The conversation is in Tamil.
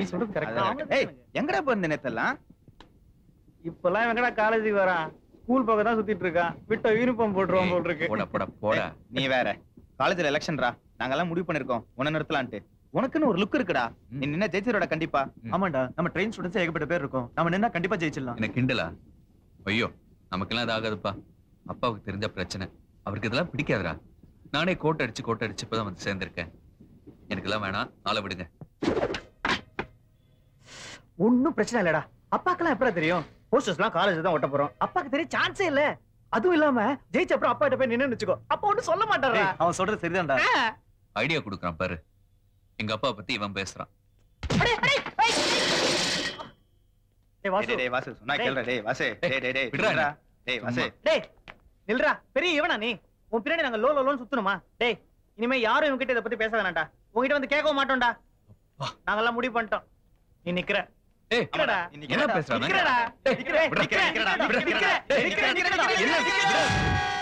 சொல்றது correct தான். ஏய் எங்கடா போயிருந்த நேத்தெல்லாம் இப்பெல்லாம் எங்கடா காலேஜுக்கு வரான் ஸ்கூல் பக்கம் தான் சுத்திட்டு இருக்கான் விட்ட யூனிஃபார்ம் போட்டுருவான் போல் இருக்கு போடா போடா போடா ஏய், நீ வேற காலேஜ்ல எலெக்ஷன்ரா நாங்கெல்லாம் முடிவு பண்ணிருக்கோம் உன்னை நிறுத்தலான்ட்டு உனக்குன்னு ஒரு லுக் இருக்குடா நீ நின்ன ஜெயிச்சிரோட கண்டிப்பா ஆமாண்டா நம்ம ட்ரெயின் ஸ்டூடெண்ட்ஸ் ஏகப்பட்ட பேர் இருக்கோம் நம்ம நின்னா கண்டிப்பா ஜெயிச்சிடலாம் என்ன கிண்டலா ஐயோ நமக்கெல்லாம் இது ஆகாதுப்பா அப்பாவுக்கு தெரிஞ்ச பிரச்சனை அவருக்கு இதெல்லாம் பிடிக்காதுடா நானே கோட் அடிச்சு கோட் அடிச்சு இப்பதான் வந்து சேர்ந்திருக்கேன் எனக்கெல்லாம் வேணாம் ஆளை விடுங்க ஒண்ணும் பிரச்சனை இல்லடா அப்பாக்கெல்லாம் எப்படா தெரியும் போஸ்டர்ஸ் எல்லாம் காலேஜ் தான் ஒட்ட போறோம் அப்பாக்கு தெரிய சான்ஸே இல்ல அதுவும் இல்லாம ஜெயிச்ச அப்புறம் அப்பா கிட்ட போய் நின்னு வச்சுக்கோ அப்பா ஒண்ணும் சொல்ல மாட்டாரா ஏய், அவன் சொல்றது சரிதான்டா ஐடியா கொடுக்குறான் பாரு எங்க அப்பா பத்தி இவன் பேசுறான் டேய் வாசு டேய், டேய் வாசு சொன்னா டேய். கேளுடா டேய் வாசு டேய் டேய் டேய் விட்றா விட்றா. டேய் வாசு டேய் நில்றா பெரிய இவனா நீ உன் பின்னாடி நாங்க லோ லோ லோன்னு சுத்தணுமா டேய் இனிமே யாரும் இவங்க கிட்ட இத பத்தி பேச வேணாம்டா உங்ககிட்ட வந்து கேட்கவும் மாட்டோம்டா நாங்கெல்லாம் முடிவு பண்ணிட்டோம் நீ நிக்கிற ஏய் நிக்கிறடா இன்னைக்கு என்ன என்னடா? பேசுறான் நிக்கிறடா நிக்கிறடா, நிக்கிறடா, நிக்கிறடா, நிக்கிறடா, நிக்கிறடா, நிக்கிறடா, நிக்கிறடா, நிக்கிறடா, நிக்கிறடா, நிக்கிறடா. என்ன?